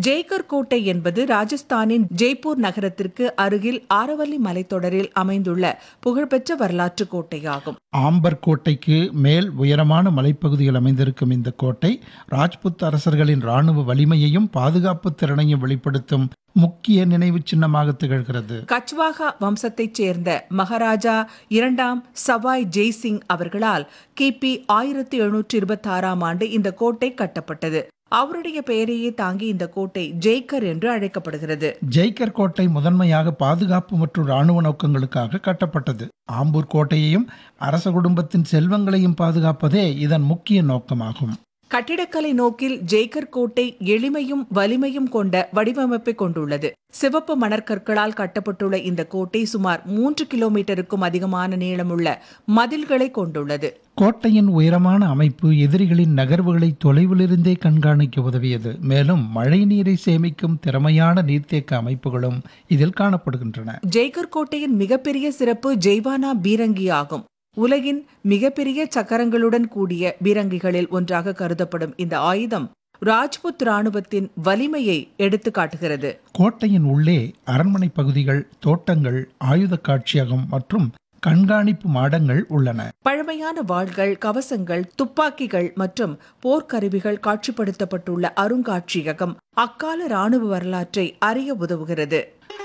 ஜெய்கர் கோட்டை என்பது ராஜஸ்தானின் ஜெய்ப்பூர் நகரத்திற்கு அருகில் ஆரவல்லி மலைத்தொடரில் அமைந்துள்ள புகழ்பெற்ற வரலாற்று கோட்டையாகும் ஆம்பர் கோட்டைக்கு மேல் உயரமான மலைப்பகுதியில் அமைந்திருக்கும் இந்த கோட்டை ராஜ்புத் அரசர்களின் இராணுவ வலிமையையும் பாதுகாப்பு திறனையும் வெளிப்படுத்தும் முக்கிய நினைவு சின்னமாக திகழ்கிறது கச்வாகா வம்சத்தைச் சேர்ந்த மகாராஜா இரண்டாம் சவாய் ஜெய்சிங் அவர்களால் கிபி ஆயிரத்தி எழுநூற்றி இருபத்தி ஆறாம் ஆண்டு இந்த கோட்டை கட்டப்பட்டது அவருடைய பெயரையே தாங்கி இந்த கோட்டை ஜெய்கர் என்று அழைக்கப்படுகிறது ஜெய்கர் கோட்டை முதன்மையாக பாதுகாப்பு மற்றும் இராணுவ நோக்கங்களுக்காக கட்டப்பட்டது ஆம்பூர் கோட்டையையும் அரச குடும்பத்தின் செல்வங்களையும் பாதுகாப்பதே இதன் முக்கிய நோக்கமாகும் கட்டிடக்கலை நோக்கில் ஜெய்கர் கோட்டை எளிமையும் வலிமையும் கொண்ட வடிவமைப்பை கொண்டுள்ளது சிவப்பு மணற்கற்களால் கட்டப்பட்டுள்ள இந்த கோட்டை சுமார் மூன்று கிலோமீட்டருக்கும் அதிகமான நீளமுள்ள மதில்களை கொண்டுள்ளது கோட்டையின் உயரமான அமைப்பு எதிரிகளின் நகர்வுகளை தொலைவிலிருந்தே கண்காணிக்க உதவியது மேலும் மழைநீரை சேமிக்கும் திறமையான நீர்த்தேக்க அமைப்புகளும் இதில் காணப்படுகின்றன ஜெய்கர் கோட்டையின் மிகப்பெரிய சிறப்பு ஜெய்வானா பீரங்கி ஆகும் உலகின் மிகப்பெரிய சக்கரங்களுடன் கூடிய பீரங்கிகளில் ஒன்றாக கருதப்படும் இந்த ஆயுதம் ராஜ்புத் ராணுவத்தின் வலிமையை எடுத்து காட்டுகிறது கோட்டையின் உள்ளே அரண்மனை பகுதிகள் தோட்டங்கள் ஆயுத காட்சியகம் மற்றும் கண்காணிப்பு மாடங்கள் உள்ளன பழமையான வாள்கள் கவசங்கள் துப்பாக்கிகள் மற்றும் போர்க்கருவிகள் காட்சிப்படுத்தப்பட்டுள்ள அருங்காட்சியகம் அக்கால ராணுவ வரலாற்றை அறிய உதவுகிறது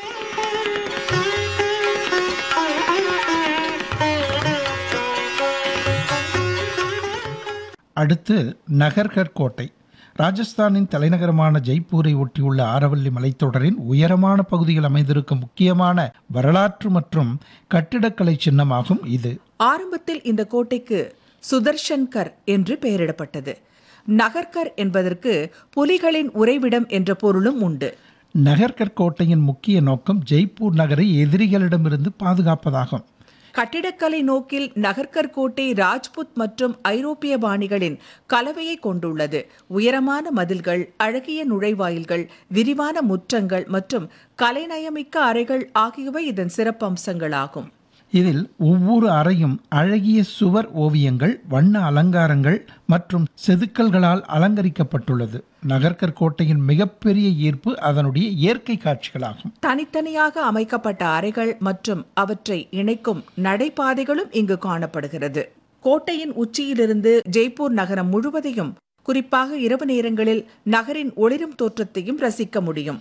அடுத்து நகர்கர் கோட்டை ராஜஸ்தானின் தலைநகரமான ஜெய்ப்பூரை ஒட்டியுள்ள ஆரவல்லி மலைத்தொடரின் உயரமான பகுதியில் அமைந்திருக்கும் முக்கியமான வரலாற்று மற்றும் கட்டிடக்கலை சின்னமாகும் இது ஆரம்பத்தில் இந்த கோட்டைக்கு சுதர்ஷன்கர் என்று பெயரிடப்பட்டது நகர்கர் என்பதற்கு புலிகளின் உறைவிடம் என்ற பொருளும் உண்டு நகர்கர் கோட்டையின் முக்கிய நோக்கம் ஜெய்ப்பூர் நகரை எதிரிகளிடமிருந்து பாதுகாப்பதாகும் கட்டிடக்கலை நோக்கில் நகர்கர் கோட்டை ராஜ்புத் மற்றும் ஐரோப்பிய பாணிகளின் கலவையை கொண்டுள்ளது உயரமான மதில்கள் அழகிய நுழைவாயில்கள் விரிவான முற்றங்கள் மற்றும் கலைநயமிக்க அறைகள் ஆகியவை இதன் சிறப்பம்சங்களாகும் இதில் ஒவ்வொரு அறையும் அழகிய சுவர் ஓவியங்கள் வண்ண அலங்காரங்கள் மற்றும் செதுக்கல்களால் அலங்கரிக்கப்பட்டுள்ளது நகர்கர் கோட்டையின் மிகப்பெரிய ஈர்ப்பு அதனுடைய இயற்கை காட்சிகளாகும் தனித்தனியாக அமைக்கப்பட்ட அறைகள் மற்றும் அவற்றை இணைக்கும் நடைபாதைகளும் இங்கு காணப்படுகிறது கோட்டையின் உச்சியிலிருந்து ஜெய்ப்பூர் நகரம் முழுவதையும் குறிப்பாக இரவு நேரங்களில் நகரின் ஒளிரும் தோற்றத்தையும் ரசிக்க முடியும்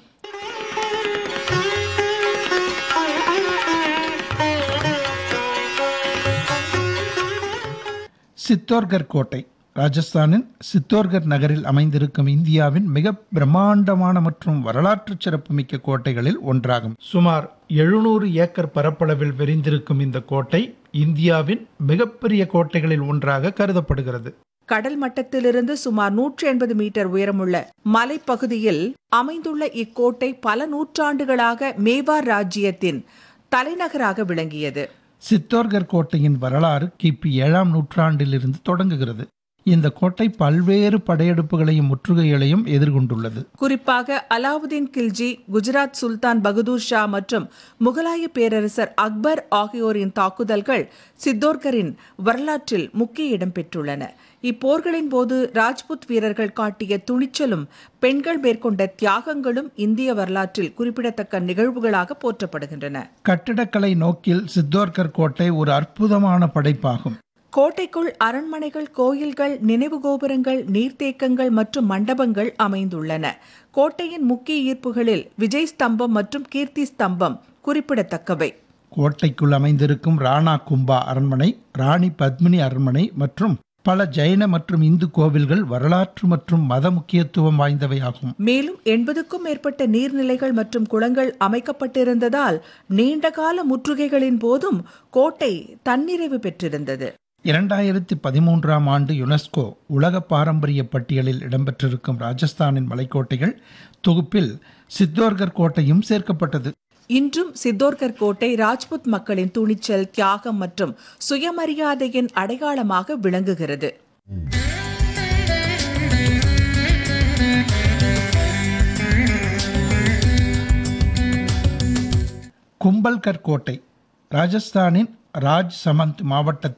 சித்தோர்கர் கோட்டை ராஜஸ்தானின் சித்தோர்கர் நகரில் அமைந்திருக்கும் இந்தியாவின் மிக பிரம்மாண்டமான மற்றும் வரலாற்று சிறப்புமிக்க கோட்டைகளில் ஒன்றாகும் சுமார் எழுநூறு ஏக்கர் பரப்பளவில் விரிந்திருக்கும் இந்த கோட்டை இந்தியாவின் மிகப்பெரிய கோட்டைகளில் ஒன்றாக கருதப்படுகிறது கடல் மட்டத்திலிருந்து சுமார் நூற்றி எண்பது மீட்டர் உயரமுள்ள மலைப்பகுதியில் அமைந்துள்ள இக்கோட்டை பல நூற்றாண்டுகளாக மேவார் ராஜ்யத்தின் தலைநகராக விளங்கியது சித்தோர்கர் கோட்டையின் வரலாறு கிபி ஏழாம் நூற்றாண்டிலிருந்து தொடங்குகிறது இந்த கோட்டை பல்வேறு படையெடுப்புகளையும் முற்றுகைகளையும் எதிர்கொண்டுள்ளது குறிப்பாக அலாவுதீன் கில்ஜி குஜராத் சுல்தான் பகதூர் ஷா மற்றும் முகலாய பேரரசர் அக்பர் ஆகியோரின் தாக்குதல்கள் சித்தோர்கரின் வரலாற்றில் முக்கிய இடம் பெற்றுள்ளன இப்போர்களின் போது ராஜ்புத் வீரர்கள் காட்டிய துணிச்சலும் பெண்கள் மேற்கொண்ட தியாகங்களும் இந்திய வரலாற்றில் குறிப்பிடத்தக்க நிகழ்வுகளாக போற்றப்படுகின்றன கட்டிடக்கலை நோக்கில் சித்தோர்கர் கோட்டை ஒரு அற்புதமான படைப்பாகும் கோட்டைக்குள் அரண்மனைகள் கோயில்கள் நினைவு கோபுரங்கள் நீர்த்தேக்கங்கள் மற்றும் மண்டபங்கள் அமைந்துள்ளன கோட்டையின் முக்கிய ஈர்ப்புகளில் விஜய் ஸ்தம்பம் மற்றும் கீர்த்தி ஸ்தம்பம் குறிப்பிடத்தக்கவை கோட்டைக்குள் அமைந்திருக்கும் ராணா கும்பா அரண்மனை ராணி பத்மினி அரண்மனை மற்றும் பல ஜைன மற்றும் இந்து கோவில்கள் வரலாற்று மற்றும் மத முக்கியத்துவம் வாய்ந்தவையாகும் மேலும் எண்பதுக்கும் மேற்பட்ட நீர்நிலைகள் மற்றும் குளங்கள் அமைக்கப்பட்டிருந்ததால் நீண்டகால முற்றுகைகளின் போதும் கோட்டை தன்னிறைவு பெற்றிருந்தது இரண்டாயிரத்தி பதிமூன்றாம் ஆண்டு யுனெஸ்கோ உலக பாரம்பரிய பட்டியலில் இடம்பெற்றிருக்கும் ராஜஸ்தானின் மலைக்கோட்டைகள் தொகுப்பில் சித்தோர்கர் கோட்டையும் சேர்க்கப்பட்டது இன்றும் சித்தோர்கர் கோட்டை ராஜ்புத் மக்களின் துணிச்சல் தியாகம் மற்றும் சுயமரியாதையின் அடையாளமாக விளங்குகிறது கும்பல்கர் கோட்டை ராஜஸ்தானின் ராஜ் சமந்த் மாவட்டத்தில்